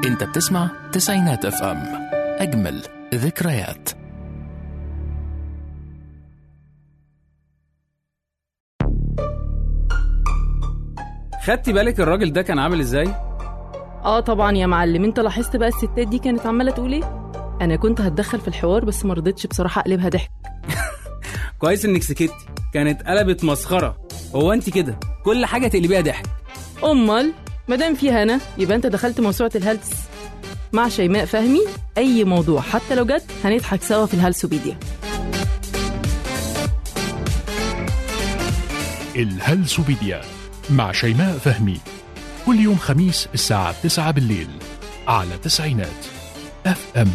انت بتسمع تسعينات اف ام اجمل ذكريات خدتي بالك الراجل ده كان عامل ازاي اه طبعا يا معلم انت لاحظت بقى الستات دي كانت عماله تقول ايه انا كنت هتدخل في الحوار بس ما رضيتش بصراحه اقلبها ضحك كويس انك سكتي كانت قلبت مسخره هو انت كده كل حاجه تقلبيها ضحك امال مادام في هنا يبقى انت دخلت موسوعه الهلس مع شيماء فهمي اي موضوع حتى لو جد هنضحك سوا في الهلسوبيديا الهلسوبيديا مع شيماء فهمي كل يوم خميس الساعة 9 بالليل على تسعينات اف ام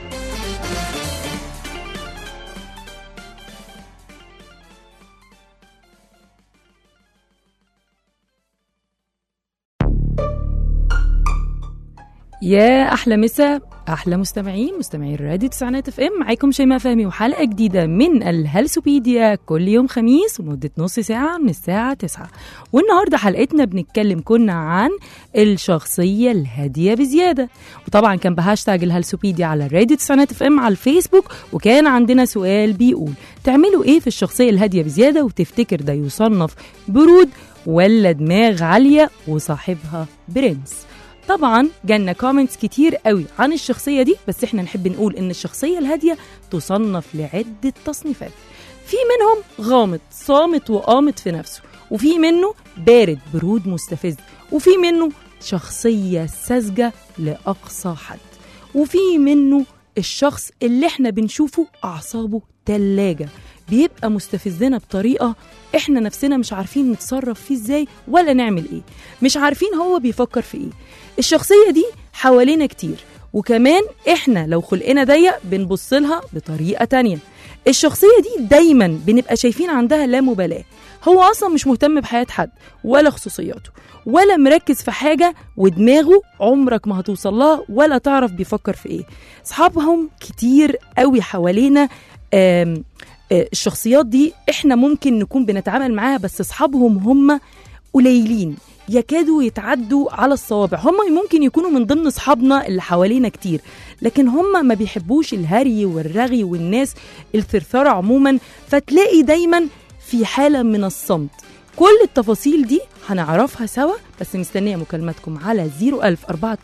يا احلى مسا احلى مستمعين مستمعين راديو تسعينات اف ام معاكم شيماء فهمي وحلقه جديده من الهلسوبيديا كل يوم خميس لمده نص ساعه من الساعه 9 والنهارده حلقتنا بنتكلم كنا عن الشخصيه الهاديه بزياده وطبعا كان بهاشتاج الهلسوبيديا على راديو تسعينات اف ام على الفيسبوك وكان عندنا سؤال بيقول تعملوا ايه في الشخصيه الهاديه بزياده وتفتكر ده يصنف برود ولا دماغ عاليه وصاحبها برنس طبعا جالنا كومنتس كتير قوي عن الشخصية دي بس احنا نحب نقول ان الشخصية الهادية تصنف لعدة تصنيفات في منهم غامض صامت وقامت في نفسه وفي منه بارد برود مستفز وفي منه شخصية ساذجة لأقصى حد وفي منه الشخص اللي احنا بنشوفه أعصابه تلاجة بيبقى مستفزنا بطريقة احنا نفسنا مش عارفين نتصرف فيه ازاي ولا نعمل ايه مش عارفين هو بيفكر في ايه الشخصية دي حوالينا كتير وكمان احنا لو خلقنا ضيق بنبص لها بطريقة تانية الشخصية دي دايما بنبقى شايفين عندها لا مبالاة هو اصلا مش مهتم بحياة حد ولا خصوصياته ولا مركز في حاجة ودماغه عمرك ما هتوصل لها ولا تعرف بيفكر في ايه اصحابهم كتير قوي حوالينا آم آه، الشخصيات دي احنا ممكن نكون بنتعامل معاها بس اصحابهم هم قليلين يكادوا يتعدوا على الصوابع هم ممكن يكونوا من ضمن اصحابنا اللي حوالينا كتير لكن هم ما بيحبوش الهري والرغي والناس الثرثرة عموما فتلاقي دايما في حالة من الصمت كل التفاصيل دي هنعرفها سوا بس مستنية مكالماتكم على 01000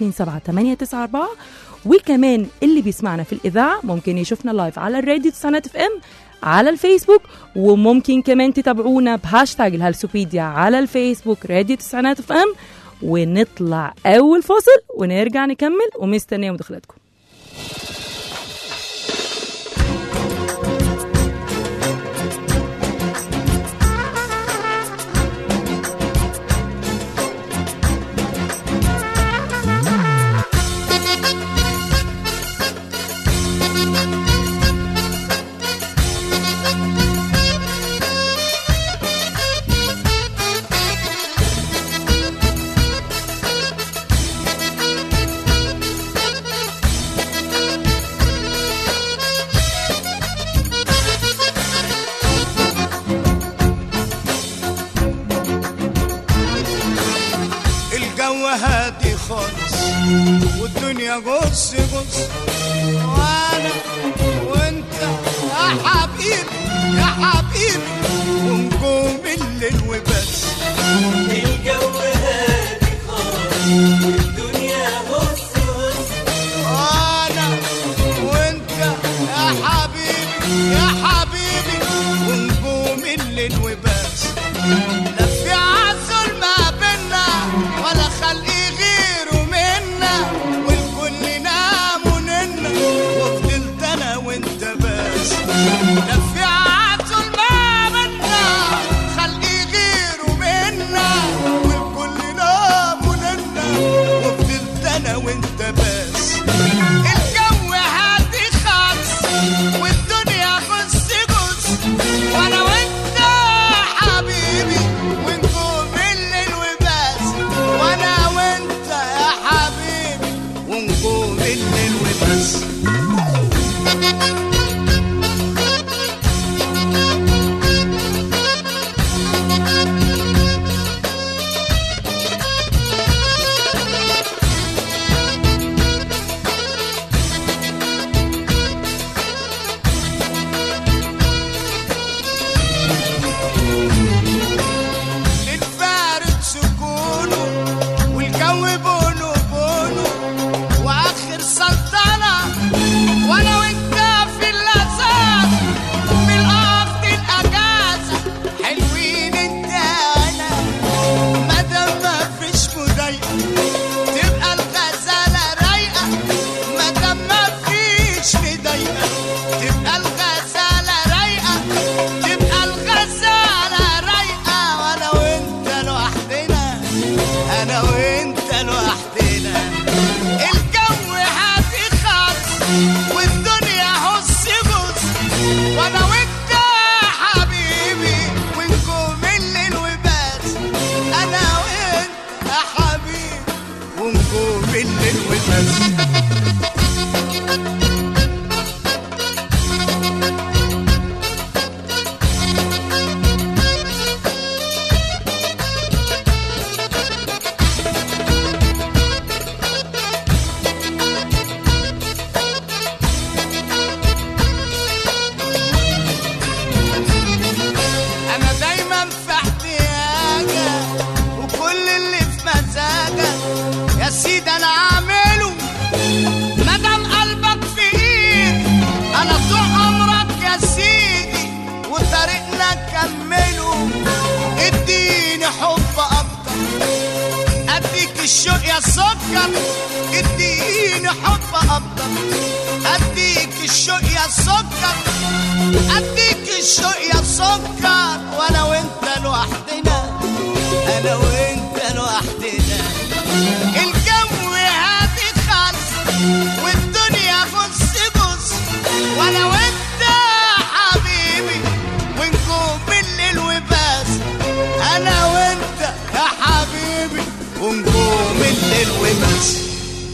427 وكمان اللي بيسمعنا في الإذاعة ممكن يشوفنا لايف على الراديو تسعينات اف ام على الفيسبوك وممكن كمان تتابعونا بهاشتاج الهلسوبيديا على الفيسبوك راديو تسعينات اف ام ونطلع أول فاصل ونرجع نكمل ومستنية مداخلاتكم الجو هادي خالص والدنيا جص جص وانا وانت يا حبيبي يا حبيبي ونجوم الليل وبس الجو هادي خالص والدنيا جص جص وانا وانت يا حبيبي يا حبيبي ونجوم الليل وبس لا في عزل ما بينا ولا خلق غيره منا والكل ناموا ننا وفضلت انا وانت بس لا في عزل ما بينا خلق غيره منا بالليل وبس انا دايما في احتياجك وكل اللي في مزاجك يا سيدي انا اعمله مادام قلبك في ايدي انا طول عمرك يا سيدي وطريقنا نكمله اديني حب اكتر اديك الشوق يا سكر اديني حب اكتر اديك الشوق يا سكر اديك الشوق يا سكر وانا وانت لوحدنا انا وانت لوحدنا الجو هادي خالص والدنيا بص بص وانا وانت حبيبي ونجوم الليل وبس انا وانت يا حبيبي ونجوم الليل وبس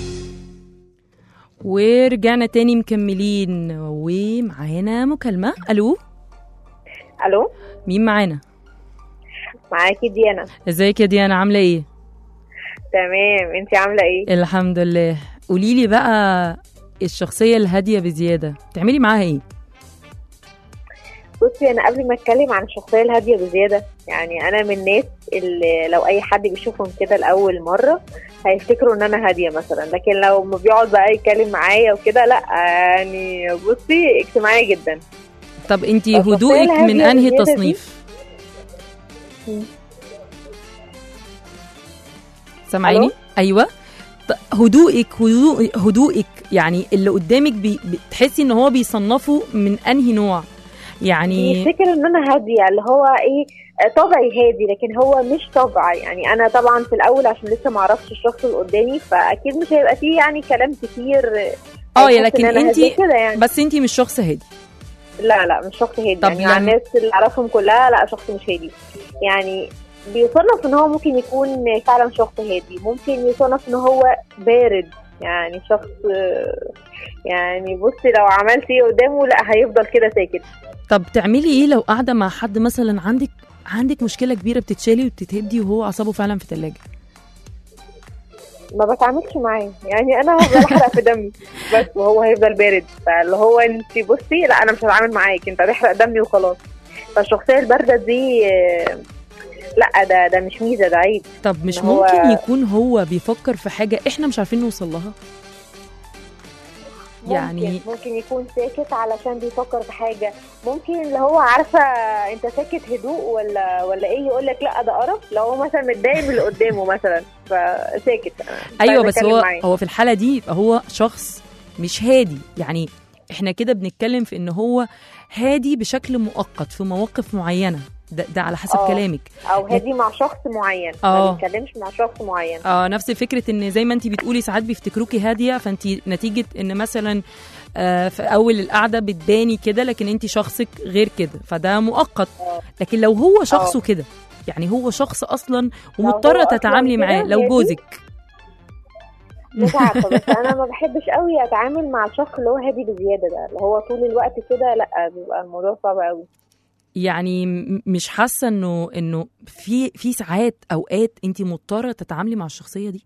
ورجعنا تاني مكملين ومعانا مكالمة ألو الو مين معانا معاكي ديانا ازيك يا ديانا عاملة ايه تمام انتي عامله ايه الحمد لله قولي لي بقى الشخصية الهادية بزيادة تعملي معاها ايه بصي انا قبل ما اتكلم عن الشخصيه الهاديه بزياده يعني انا من الناس اللي لو اي حد بيشوفهم كده لاول مره هيفتكروا ان انا هاديه مثلا لكن لو ما بيقعد بقى يتكلم معايا وكده لا يعني بصي اجتماعيه جدا طب انتي الشخصية هدوءك من الهادية انهي الزيادة دي- تصنيف سامعيني ألو؟ ايوه ط- هدوءك هدوء هدوءك يعني اللي قدامك بي... بتحسي ان هو بيصنفه من انهي نوع يعني بيفتكر ان انا هاديه اللي هو ايه طبعي هادي لكن هو مش طبع يعني انا طبعا في الاول عشان لسه ما اعرفش الشخص اللي قدامي فاكيد مش هيبقى فيه يعني كلام كتير اه هيحس لكن إن أنا انت هادية كده يعني بس انت مش شخص هادي لا لا مش شخص هادي طب يعني مع لما- الناس اللي اعرفهم كلها لا شخص مش هادي يعني بيصنف ان هو ممكن يكون فعلا شخص هادي ممكن يصنف ان هو بارد يعني شخص آه، يعني بصي لو عملت ايه قدامه لا هيفضل كده ساكت طب تعملي ايه لو قاعده مع حد مثلا عندك عندك مشكله كبيره بتتشالي وبتتهدي وهو اعصابه فعلا في ثلاجه ما بتعاملش معاه يعني انا هفضل احرق في دمي بس وهو هيفضل بارد فاللي هو انت بصي لا انا مش هتعامل معاك انت هتحرق دمي وخلاص فالشخصيه البارده دي آه، لا ده ده مش ميزه ده عيب طب مش إن هو- ممكن يكون هو بيفكر في حاجه احنا مش عارفين نوصل لها يعني- ممكن, ممكن يكون ساكت علشان بيفكر في حاجه ممكن اللي هو عارفه انت ساكت هدوء ولا ولا ايه يقول لك لا ده قرف لو هو مثلا متضايق من اللي قدامه مثلا فساكت مش ايوه عايزة بس أتكلم هو معاه. هو في الحاله دي يبقى هو شخص مش هادي يعني احنا كده بنتكلم في ان هو هادي بشكل مؤقت في مواقف معينه ده, ده على حسب آه. كلامك او هادي مع شخص معين آه. ما بيتكلمش مع شخص معين اه نفس فكره ان زي ما انت بتقولي ساعات بيفتكروكي هاديه فانت نتيجه ان مثلا آه في اول القعده بتباني كده لكن انت شخصك غير كده فده مؤقت آه. لكن لو هو شخصه كده يعني هو شخص اصلا لو ومضطره هو أصلاً تتعاملي كده معاه لو هادي، جوزك مش عارفه بس انا ما بحبش قوي اتعامل مع الشخص اللي هو هادي بزياده ده اللي هو طول الوقت كده لا بيبقى الموضوع صعب قوي يعني م- مش حاسه انه انه في في ساعات اوقات انت مضطره تتعاملي مع الشخصيه دي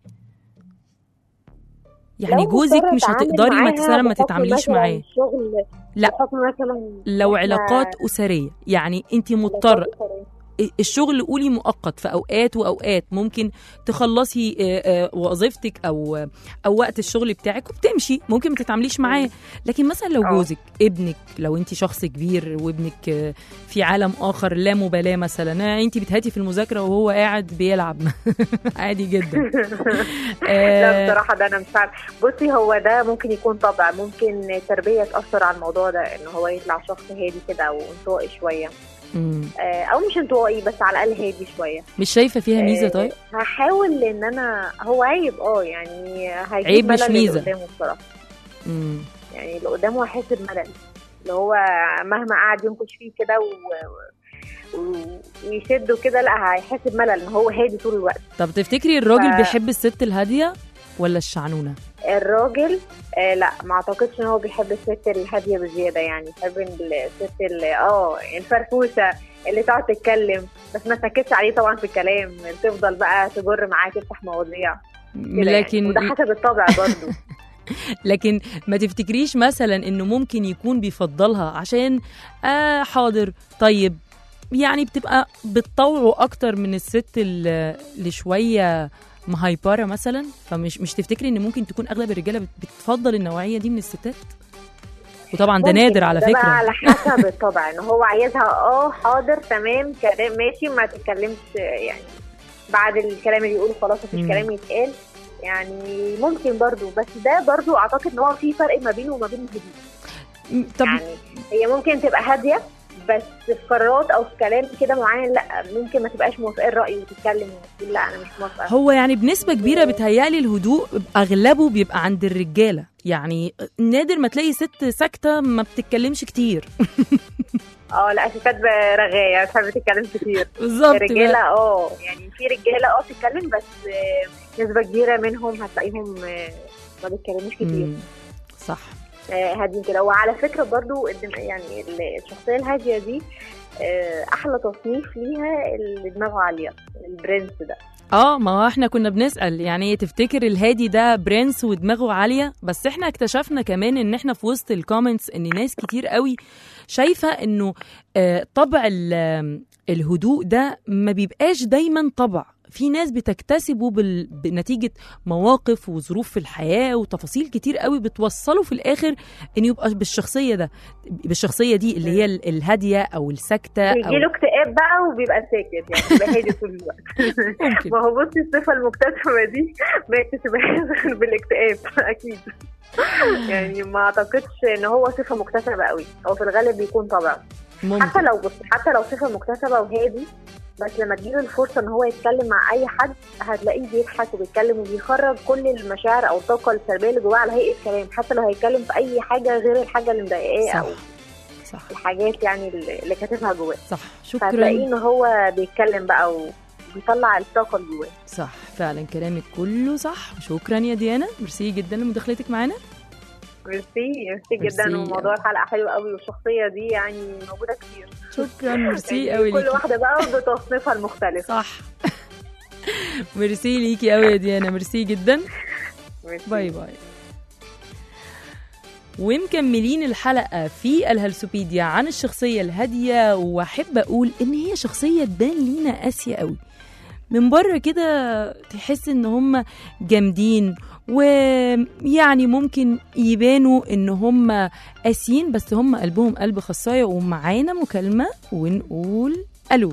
يعني لو جوزك مضطرة مش أتعامل هتقدري معاها مثلا ما بحكم تتعامليش مثلاً معاه شغل لا. بحكم مثلا لو إحنا علاقات اسريه يعني انت مضطره الشغل قولي مؤقت في اوقات واوقات ممكن تخلصي آه، آه، وظيفتك او او وقت الشغل بتاعك وبتمشي ممكن ما تتعامليش معاه لكن مثلا لو آه. جوزك ابنك لو انت شخص كبير وابنك آه، في عالم اخر لا مبالاه مثلا انت بتهاتي في المذاكره وهو قاعد بيلعب عادي جدا لا آه، بصراحة ده أنا مش عارف بصي هو ده ممكن يكون طبع ممكن تربية تأثر على الموضوع ده إن هو يطلع شخص هادي كده أو انطوائي شوية مم. آه، أو مش انطوائي بس على الأقل هادي شوية مش شايفه فيها ميزه آه، طيب هحاول إن أنا هو عيب أه يعني هيجيب عيب مش ملل ميزة. اللي قدامه بصراحة مم. يعني اللي قدامه هيحس بملل اللي هو مهما قعد ينكش فيه كده و... و- ويشده كده لا هيحس بملل ان هو هادي طول الوقت طب تفتكري الراجل ف- بيحب الست الهاديه ولا الشعنونه الراجل آه لا ما اعتقدش ان هو بيحب الست الهاديه بزياده يعني بيحب الست اللي اه الفرفوشه اللي تقعد تتكلم بس ما تنكدش عليه طبعا في الكلام تفضل بقى تجر معاه تفتح مواضيع كده لكن يعني. وده حسب الطبع برضه لكن ما تفتكريش مثلا انه ممكن يكون بيفضلها عشان آه حاضر طيب يعني بتبقى بتطوعه اكتر من الست ال- اللي شويه مهايبره مثلا فمش مش تفتكري ان ممكن تكون اغلب الرجاله بت- بتفضل النوعيه دي من الستات وطبعا ده ممكن. نادر على ده بقى فكره على حسب الطبع ان هو عايزها اه حاضر تمام كلام ماشي ما تتكلمش يعني بعد الكلام اللي يقوله خلاص مفيش مم. كلام يتقال يعني ممكن برضو بس ده برضو اعتقد ان هو في فرق ما بينه وما بين الهدوء م- طب يعني هي ممكن تبقى هاديه بس في قرارات او في كلام كده معين لا ممكن ما تبقاش موافقه الراي وتتكلم وتقول لا انا مش موافقه هو يعني بنسبة كبيرة بتهيألي الهدوء أغلبه بيبقى عند الرجالة يعني نادر ما تلاقي ست ساكتة ما بتتكلمش كتير اه لا ستات رغايه بتحب تتكلم كتير بالظبط الرجاله اه يعني في رجاله اه بتتكلم بس آه، نسبه كبيره منهم هتلاقيهم آه، ما بيتكلموش كتير مم. صح آه، هادين كده وعلى فكره برضو الدم- يعني ال- الشخصيه الهاديه دي آه، احلى تصنيف ليها اللي دماغه عاليه البرنس ده اه ما هو احنا كنا بنسأل يعني تفتكر الهادي ده برنس ودماغه عالية بس احنا اكتشفنا كمان ان احنا في وسط الكومنتس ان ناس كتير قوي شايفة انه آه، طبع ال- الهدوء ده ما بيبقاش دايما طبع في ناس بتكتسبه بال... بنتيجة مواقف وظروف في الحياة وتفاصيل كتير قوي بتوصله في الآخر إن يبقى بالشخصية ده بالشخصية دي اللي هي ال- الهادية أو الساكتة بيجي أو له اكتئاب بقى وبيبقى ساكت يعني بيبقى هادي طول الوقت ممكن ما هو بصي الصفه المكتسبه دي ما يكتسبهاش غير بالاكتئاب اكيد يعني ما اعتقدش ان هو صفه مكتسبه قوي هو في الغالب بيكون طبع حتى ممكن لو بص حتى لو صفه مكتسبه وهادي بس لما تجيله الفرصه ان هو يتكلم مع اي حد هتلاقيه بيضحك وبيتكلم وبيخرج كل المشاعر او الطاقه السلبيه اللي جواه على هيئه كلام حتى لو هيتكلم في اي حاجه غير الحاجه اللي مضايقاه صح او صح الحاجات يعني اللي اللي كاتبها جواه صح شكرا فهتلاقيه ان هو بيتكلم بقى وبيطلع الطاقه اللي جواه صح فعلا كلامك كله صح شكرا يا ديانا ميرسي جدا لمداخلتك معانا ميرسي ميرسي ميرسي جدا وموضوع الحلقه حلو قوي والشخصيه دي يعني موجوده كتير شكرا ميرسي يعني قوي كل ليكي واحده بقى بتصنيفها المختلف صح ميرسي ليكي قوي يا ديانا ميرسي جدا ميرسي. باي باي ومكملين الحلقة في الهلسوبيديا عن الشخصية الهادية وأحب أقول إن هي شخصية تبان لينا قاسية قوي من بره كده تحس إن هم جامدين ويعني ممكن يبانوا إن هم قاسيين بس هم قلبهم قلب خصاية ومعانا مكالمة ونقول ألو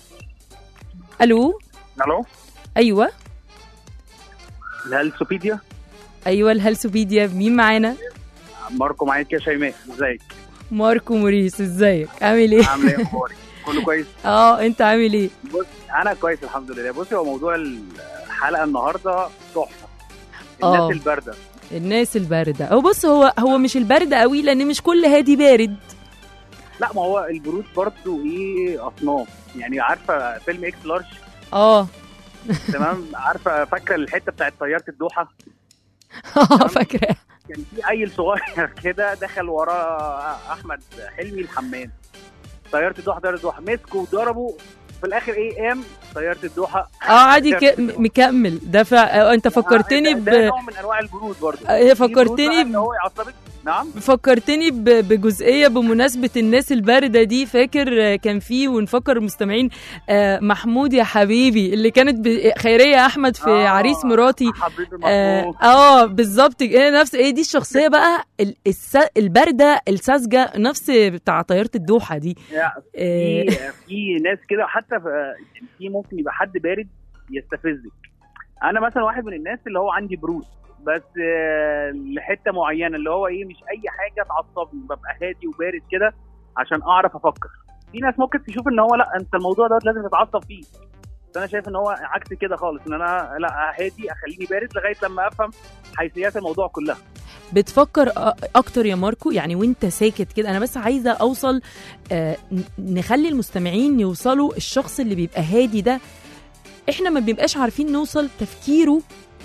ألو الو أيوة الهلسوبيديا أيوة الهلسوبيديا مين معانا؟ ماركو معاك يا شيماء ازيك ماركو موريس ازيك عامل ايه؟ عامله ايه اخبارك كله كويس اه انت عامل ايه؟ بص انا كويس الحمد لله بصي هو موضوع الحلقه النهارده تحفه آه. الناس البارده الناس الباردة او بص هو هو مش الباردة قوي لان مش كل هادي بارد لا ما هو البرود برضه ايه اصناف يعني عارفه فيلم اكس لارج اه تمام عارفه فاكره الحته بتاعت طياره الدوحه اه فاكرة كان في عيل صغير كده دخل وراه احمد حلمي الحمام طياره الدوحه طياره الدوحه مسكوا وضربوا في الاخر ايه قام طياره الدوحه اه عادي ك... م- مكمل ده فع... آه، انت فكرتني ده, ب ده نوع من انواع البرود برضه آه، في برود فكرتني بقى ب- ان هو يعصبك نعم فكرتني ب... بجزئية بمناسبة الناس الباردة دي فاكر آه، كان فيه ونفكر المستمعين آه، محمود يا حبيبي اللي كانت ب... خيرية احمد في آه، عريس مراتي حبيبي اه محمود آه، بالظبط هي نفس ايه دي الشخصيه بقى ال- الس... البارده الساذجه نفس بتاع طياره الدوحه دي يعني آه، في في ناس كده حتى في في ممكن يبقى حد بارد يستفزك انا مثلا واحد من الناس اللي هو عندي برود بس آه، لحته معينه اللي هو ايه مش اي حاجه تعصبني ببقى هادي وبارد كده عشان اعرف افكر في ناس ممكن تشوف ان هو لا انت الموضوع دوت لازم تتعصب فيه بس انا شايف ان هو عكس كده خالص ان انا لا هادي اخليني بارد لغايه لما افهم حيثيات الموضوع كلها بتفكر أ- اكتر يا ماركو يعني وانت ساكت كده انا بس عايزه اوصل آه، ن- نخلي المستمعين يوصلوا الشخص اللي بيبقى هادي ده احنا ما بنبقاش عارفين نوصل تفكيره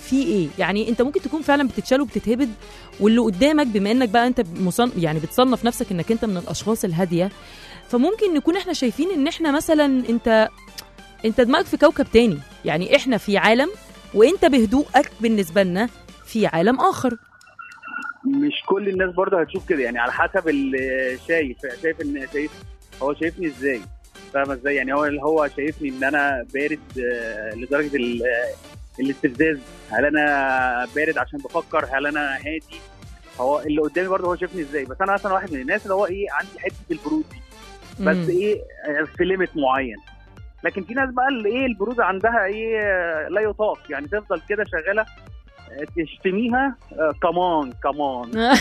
في ايه يعني انت ممكن تكون فعلا بتتشال وبتتهبد واللي قدامك بما انك بقى انت مصن... يعني بتصنف نفسك انك انت من الاشخاص الهاديه فممكن نكون احنا شايفين ان احنا مثلا انت انت دماغك في كوكب تاني يعني احنا في عالم وانت بهدوءك بالنسبه لنا في عالم اخر مش كل الناس برضه هتشوف كده يعني على حسب اللي شايف شايف ان شايف هو شايفني ازاي فاهم ازاي يعني هو هو شايفني ان انا بارد آه، لدرجه ال- آه، الاستفزاز هل انا بارد عشان بفكر هل انا هادي هو اللي قدامي برضه هو شايفني ازاي بس انا مثلا واحد من الناس اللي هو ايه عندي حته البرود دي بس مم. ايه آه، في ليميت معين لكن في ناس بقى اللي ايه البرود عندها ايه آه، لا يطاق يعني تفضل كده شغاله آه، تشتميها كمان كمان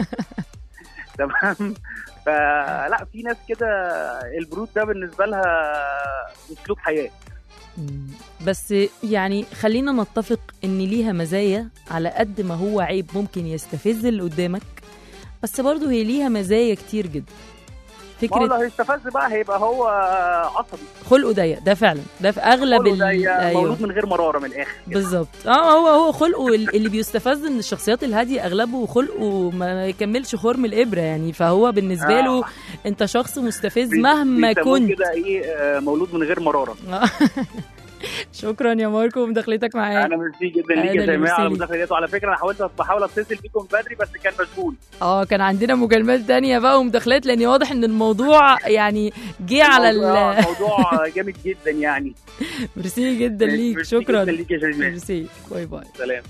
تمام فلا في ناس كده البرود ده بالنسبه لها اسلوب حياه مم. بس يعني خلينا نتفق ان ليها مزايا على قد ما هو عيب ممكن يستفز اللي قدامك بس برضه هي ليها مزايا كتير جدا ما هو لو فكره هيستفز بقى هيبقى هو عصبي خلقه ضيق ده فعلا ده في اغلب كله ال- زي أيوه. مولود من غير مراره من الاخر كده. بالظبط اه هو هو خلقه ال- اللي بيستفز من الشخصيات الهاديه اغلبه خلقه ما يكملش خرم الابره يعني فهو بالنسبه آه. له انت شخص مستفز بي- مهما بيسموه كنت كده ايه آه، مولود من غير مراره شكرا يا ماركو مداخلتك معايا انا ميرسي جدا أنا ليك يا اللي جماعه على ميرسي المداخله ديت وعلى فكره انا حاولت بحاول اتصل بيكم بدري بس كان مشغول اه كان عندنا مكالمات تانية بقى ومداخلات لان واضح ان الموضوع يعني جه على الموضوع- ال الموضوع جامد جدا يعني ميرسي جدا ليك ميرسي شكرا جدا ليك يا شيماء ميرسي باي باي سلام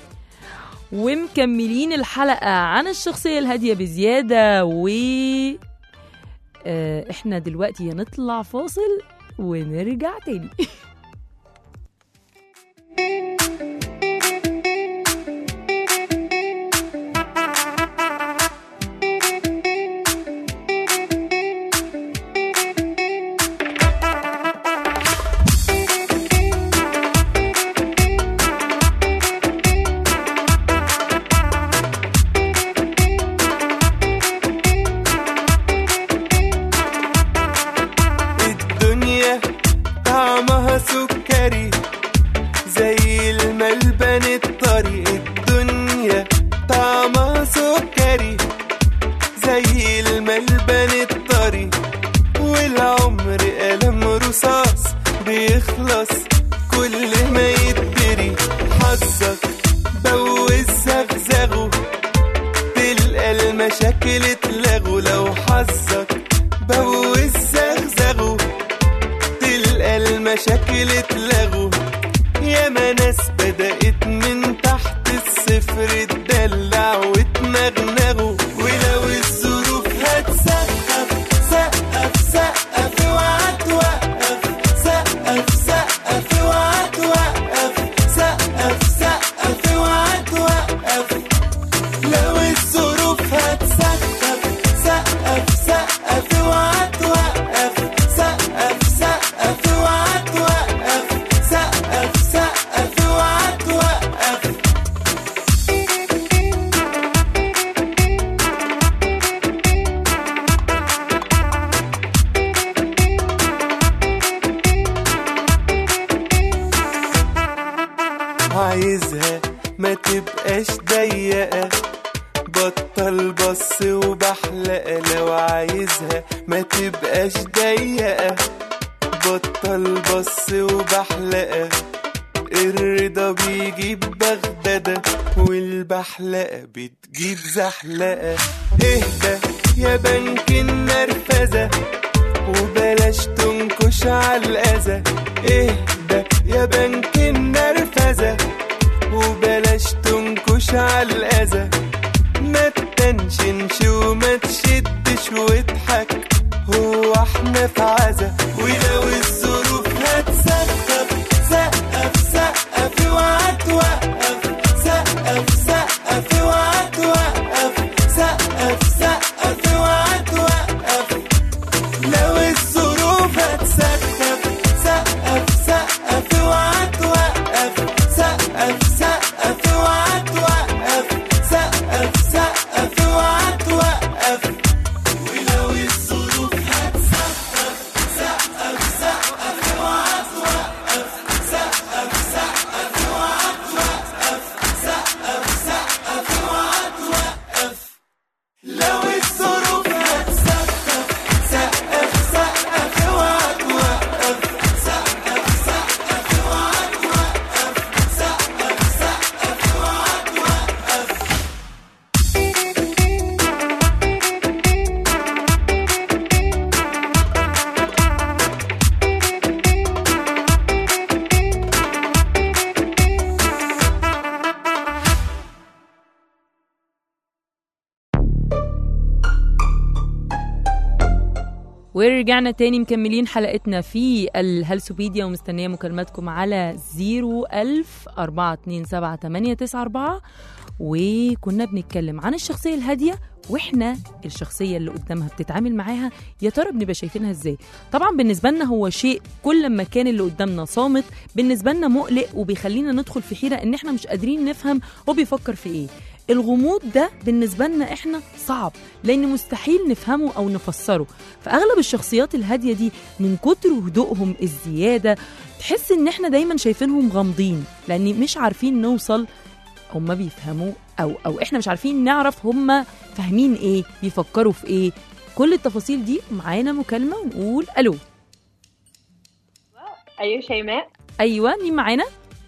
ومكملين الحلقة عن الشخصية الهادية بزيادة و آه، احنا دلوقتي هنطلع فاصل ونرجع تاني الدنيا طعمها سكري زي الملبن الطري الدنيا طعمها سكري زي الملبن الطري والعمر قلم رصاص بيخلص كل ما يتدري حظك بوز زغزغه تلقى المشاكل اتلغوا لو حظك بوز زغزغه تلقى المشاكل اتلغوا ياما ناس بدأت من تحت الصفر تدلع وتنغنغوا ولو الظروف هتسقف سقف سقف اوعى توقف سقف سقف اوعى توقف سقف سقف اوعى توقف لو الظروف هتسقف سقف سقف اوعى توقف سقف سقف اوعى توقف سقف سقف اوعى توقف عايزها ما تبقاش ضيقة بطل بص وبحلقة لو عايزها ما تبقاش ضيقة بطل بص وبحلقة الرضا بيجيب بغدادة والبحلقة بتجيب زحلقة اهدى يا بنك النرفزة وبلاش تنكش على الأذى اهدى يا بنك النرفزة وبلاش تنكش على الأذى ما تنشنش وما تشدش واضحك هو احنا في عزا ولو الظروف هتسقف سقف سقف اوعى توقف سقف سقف اوعى توقف سقف سقف اوعى توقف لو الظروف هتسقف سقف سقف اوعى ورجعنا تاني مكملين حلقتنا في الهلسوبيديا ومستنية مكالماتكم على 01000 427 وكنا بنتكلم عن الشخصية الهادية واحنا الشخصية اللي قدامها بتتعامل معاها يا ترى بنبقى شايفينها ازاي طبعا بالنسبة لنا هو شيء كل ما كان اللي قدامنا صامت بالنسبة لنا مقلق وبيخلينا ندخل في حيرة ان احنا مش قادرين نفهم هو بيفكر في ايه الغموض ده بالنسبة لنا احنا صعب لان مستحيل نفهمه او نفسره فاغلب الشخصيات الهادية دي من كتر هدوءهم الزيادة تحس ان احنا دايما شايفينهم غامضين لان مش عارفين نوصل هم بيفهموا او او احنا مش عارفين نعرف هم فاهمين ايه بيفكروا في ايه كل التفاصيل دي معانا مكالمه ونقول الو ايوه شيماء ايوه مين معانا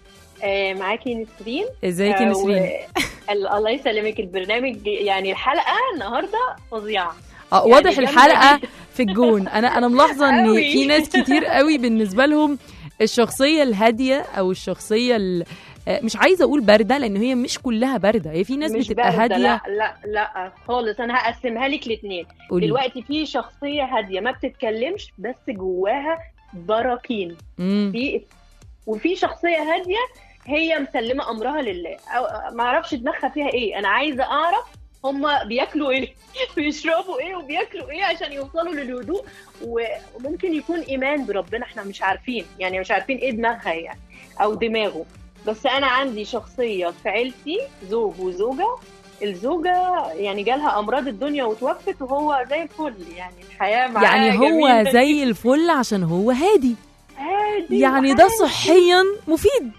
آه معاكي نسرين ازيك يا آه، نسرين و- ال- الله يسلمك البرنامج يعني الحلقه النهارده فظيعه اه يعني واضح جامدة الحلقه جدا. في الجون انا انا ملاحظه ان أوي. في ناس كتير قوي بالنسبه لهم الشخصيه الهاديه او الشخصيه ال- آه، مش عايزه اقول بارده لان هي مش كلها بارده هي في ناس مش بتبقى باردة، هاديه لا لا لا خالص انا هقسمها لك الاثنين قولي. دلوقتي في شخصيه هاديه ما بتتكلمش بس جواها براكين مم. في وفي شخصيه هاديه هي مسلمه امرها لله أو ما اعرفش دماغها فيها ايه انا عايزه اعرف هما بياكلوا ايه بيشربوا ايه وبياكلوا ايه عشان يوصلوا للهدوء و- وممكن يكون ايمان بربنا احنا مش عارفين يعني مش عارفين ايه دماغها يعني او دماغه بس انا عندي شخصيه في عيلتي زوج وزوجه الزوجه يعني جالها امراض الدنيا وتوفت وهو زي الفل يعني الحياه معاه يعني هو جميلة زي الفل عشان هو هادي هادي يعني ده وعادي. صحيا مفيد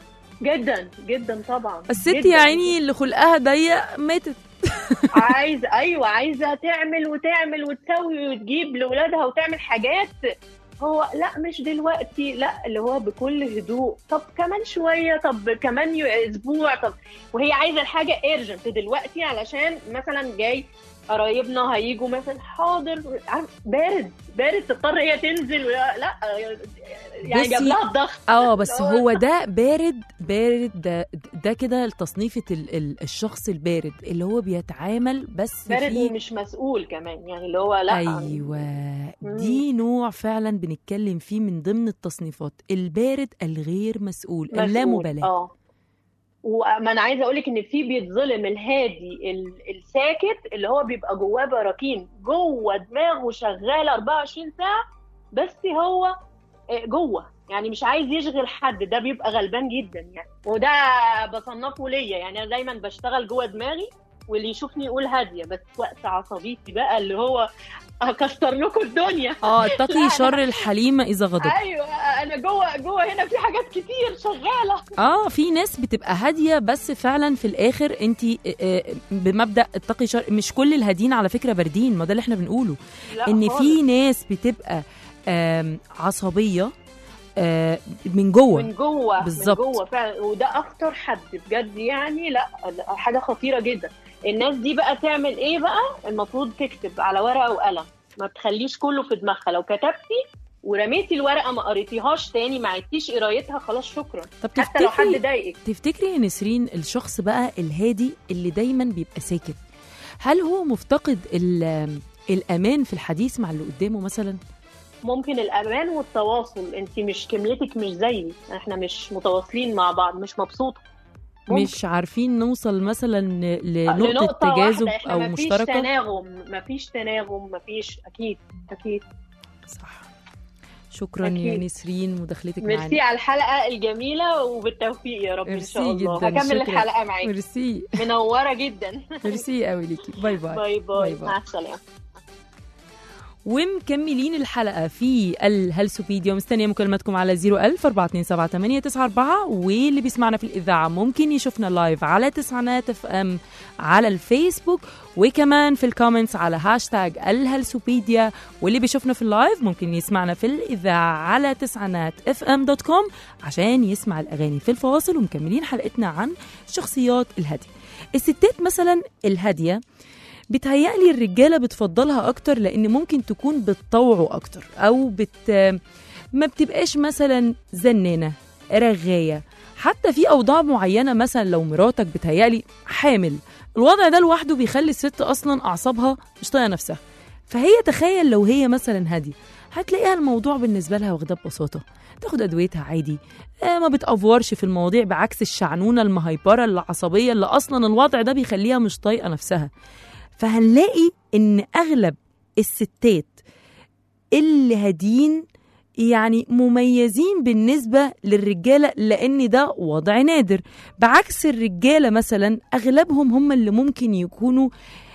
جدا جدا طبعا الست جداً. يا عيني اللي خلقها ضيق ماتت عايزه ايوه عايزه تعمل وتعمل وتسوي وتجيب لاولادها وتعمل حاجات هو لا مش دلوقتي لا اللي هو بكل هدوء طب كمان شويه طب كمان ي- اسبوع طب وهي عايزه الحاجه ايرجنت دلوقتي علشان مثلا جاي قرايبنا هيجوا مثلا حاضر عارف بارد بارد تضطر هي تنزل ولا- لا يعني بصي، جاب لها الضغط اه بس اللي هو ده بارد بارد ده ده كده تصنيفة ال- ال- الشخص البارد اللي هو بيتعامل بس بارد في ومش مسؤول كمان يعني اللي هو لا ايوه دي نوع فعلا بنتكلم فيه من ضمن التصنيفات البارد الغير مسؤول مسؤول. اللامبالاه اه وما انا عايزه اقول لك ان في بيتظلم الهادي ال- الساكت اللي هو بيبقى جواه براكين جوه دماغه شغاله 24 ساعه بس هو آه، جوه يعني مش عايز يشغل حد ده بيبقى غلبان جدا يعني وده بصنفه ليا يعني انا دايما بشتغل جوه دماغي واللي يشوفني يقول هاديه بس وقت عصبيتي بقى اللي هو هكسر لكم الدنيا اه اتقي شر الحليمه اذا غضب ايوه انا جوه جوه هنا في حاجات كتير شغاله اه في ناس بتبقى هاديه بس فعلا في الاخر انت بمبدا اتقي شر مش كل الهادين على فكره باردين ما ده اللي احنا بنقوله لا ان خالص. في ناس بتبقى آم، عصبيه آه، من جوه من جوه بالظبط. من جوه فعلا وده اخطر حد بجد يعني لا لا، حاجه خطيره جدا الناس دي بقى تعمل ايه بقى المفروض تكتب على ورقه وقلم ما تخليش كله في دماغها لو كتبتي ورميتي الورقه ما قريتيهاش تاني ما عدتيش قرايتها خلاص شكرا طب حتى لو حد تفتكري ضايقك تفتكري يا نسرين الشخص بقى الهادي اللي دايما بيبقى ساكت هل هو مفتقد ال- الامان في الحديث مع اللي قدامه مثلا ممكن الامان والتواصل انت مش كميتك مش زيي احنا مش متواصلين مع بعض مش مبسوطه ممكن. مش عارفين نوصل مثلا لنقطه لنقطة تجاذب واحدة احنا او مفيش مشتركه تناغم مفيش تناغم مفيش اكيد اكيد صح شكرا يا أكيد. نسرين مداخلتك ميرسي معانا على الحلقه الجميله وبالتوفيق يا رب ان ميرسي شاء الله جداً، هكمل شكراً. الحلقه معاكي ميرسي منوره جدا ميرسي قوي ليكي باي باي باي باي باي. مع السلامه ومكملين الحلقة في الهلسوبيديا ومستنية مكالماتكم على 01000 427 واللي بيسمعنا في الإذاعة ممكن يشوفنا لايف على تسعينات اف ام على الفيسبوك وكمان في الكومنتس على هاشتاج الهلسوبيديا واللي بيشوفنا في اللايف ممكن يسمعنا في الإذاعة على تسعينات اف ام دوت كوم عشان يسمع الأغاني في الفواصل ومكملين حلقتنا عن شخصيات الهادية الستات مثلا الهادية بتهيألي الرجالة بتفضلها أكتر لأن ممكن تكون بتطوعه أكتر أو بت ما بتبقاش مثلا زنانة رغاية حتى في أوضاع معينة مثلا لو مراتك بتهيألي حامل الوضع ده لوحده بيخلي الست أصلا أعصابها مش طايقة نفسها فهي تخيل لو هي مثلا هاديه هتلاقيها الموضوع بالنسبه لها واخداه ببساطه تاخد ادويتها عادي آه ما بتافورش في المواضيع بعكس الشعنونه المهيبره العصبيه اللي اصلا الوضع ده بيخليها مش طايقه نفسها فهنلاقي ان اغلب الستات اللي هادين يعني مميزين بالنسبة للرجالة لأن ده وضع نادر بعكس الرجالة مثلا أغلبهم هم اللي ممكن يكونوا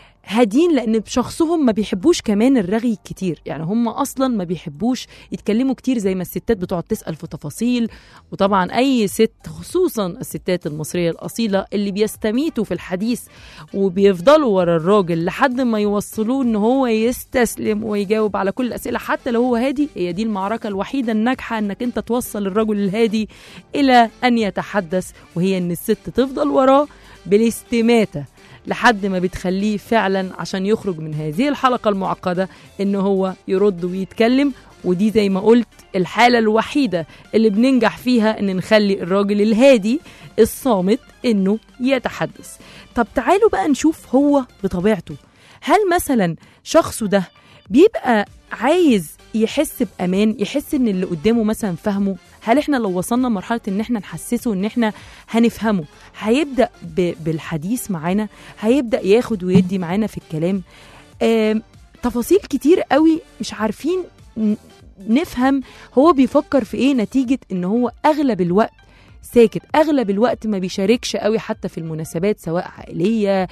هادين لان بشخصهم ما بيحبوش كمان الرغي كتير يعني هم اصلا ما بيحبوش يتكلموا كتير زي ما الستات بتقعد تسال في تفاصيل وطبعا اي ست خصوصا الستات المصريه الاصيله اللي بيستميتوا في الحديث وبيفضلوا ورا الراجل لحد ما يوصلوه ان هو يستسلم ويجاوب على كل الاسئله حتى لو هو هادي هي دي المعركه الوحيده الناجحه انك انت توصل الرجل الهادي الى ان يتحدث وهي ان الست تفضل وراه بالاستماته لحد ما بتخليه فعلا عشان يخرج من هذه الحلقة المعقدة إن هو يرد ويتكلم ودي زي ما قلت الحالة الوحيدة اللي بننجح فيها إن نخلي الراجل الهادي الصامت إنه يتحدث طب تعالوا بقى نشوف هو بطبيعته هل مثلا شخصه ده بيبقى عايز يحس بامان يحس ان اللي قدامه مثلا فاهمه هل احنا لو وصلنا لمرحله ان احنا نحسسه ان احنا هنفهمه هيبدا ب- بالحديث معانا هيبدا ياخد ويدي معانا في الكلام آم، تفاصيل كتير قوي مش عارفين ن- نفهم هو بيفكر في ايه نتيجه ان هو اغلب الوقت ساكت اغلب الوقت ما بيشاركش قوي حتى في المناسبات سواء عائليه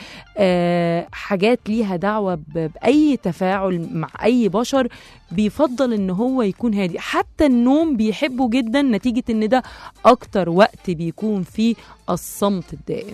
آه، حاجات ليها دعوه ب- باي تفاعل مع اي بشر بيفضل ان هو يكون هادي حتى النوم بيحبه جدا نتيجه ان ده اكتر وقت بيكون فيه الصمت الدائم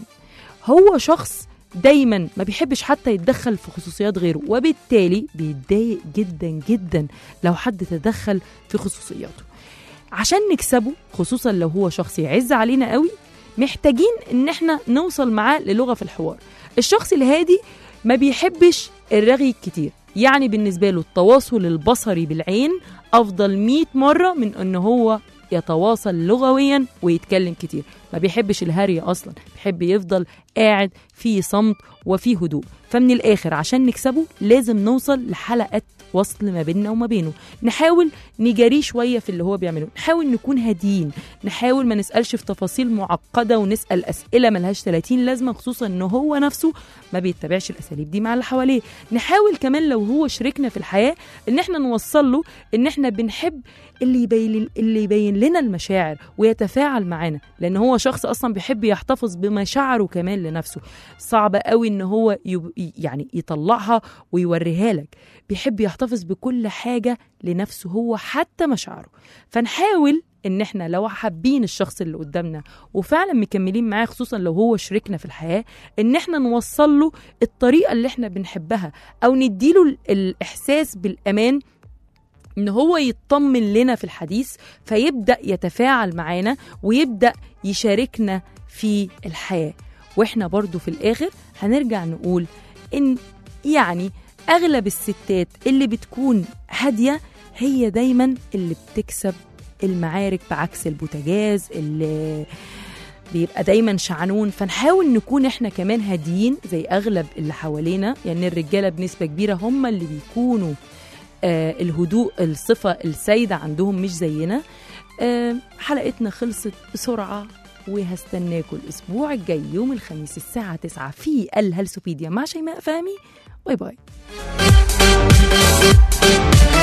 هو شخص دايما ما بيحبش حتى يتدخل في خصوصيات غيره وبالتالي بيتضايق جدا جدا لو حد تدخل في خصوصياته عشان نكسبه خصوصا لو هو شخص يعز علينا قوي محتاجين ان احنا نوصل معاه للغه في الحوار الشخص الهادي ما بيحبش الرغي الكتير يعني بالنسبه له التواصل البصري بالعين افضل 100 مره من ان هو يتواصل لغويا ويتكلم كتير ما بيحبش الهري اصلا بيحب يفضل قاعد في صمت وفي هدوء فمن الاخر عشان نكسبه لازم نوصل لحلقه وصل ما بيننا وما بينه نحاول نجاريه شويه في اللي هو بيعمله نحاول نكون هاديين نحاول ما نسالش في تفاصيل معقده ونسال اسئله ملهاش 30 لازمه خصوصا ان هو نفسه ما بيتبعش الاساليب دي مع اللي حواليه نحاول كمان لو هو شريكنا في الحياه ان احنا نوصل له ان احنا بنحب اللي يبين اللي يبين لنا المشاعر ويتفاعل معانا لان هو شخص اصلا بيحب يحتفظ بمشاعره كمان لنفسه صعب قوي ان هو يب... يعني يطلعها ويوريها لك بيحب يحتفظ بكل حاجه لنفسه هو حتى مشاعره فنحاول ان احنا لو حابين الشخص اللي قدامنا وفعلا مكملين معاه خصوصا لو هو شريكنا في الحياه ان احنا نوصل له الطريقه اللي احنا بنحبها او نديله ال- الاحساس بالامان ان هو يطمن لنا في الحديث فيبدا يتفاعل معانا ويبدا يشاركنا في الحياه واحنا برضو في الاخر هنرجع نقول ان يعني اغلب الستات اللي بتكون هاديه هي دايما اللي بتكسب المعارك بعكس البوتاجاز اللي بيبقى دايما شعنون فنحاول نكون احنا كمان هاديين زي اغلب اللي حوالينا يعني الرجاله بنسبه كبيره هم اللي بيكونوا آه الهدوء الصفه السائده عندهم مش زينا آه حلقتنا خلصت بسرعه وهستناكم الاسبوع الجاي يوم الخميس الساعه 9 في الهلسوبيديا مع شيماء فهمي باي باي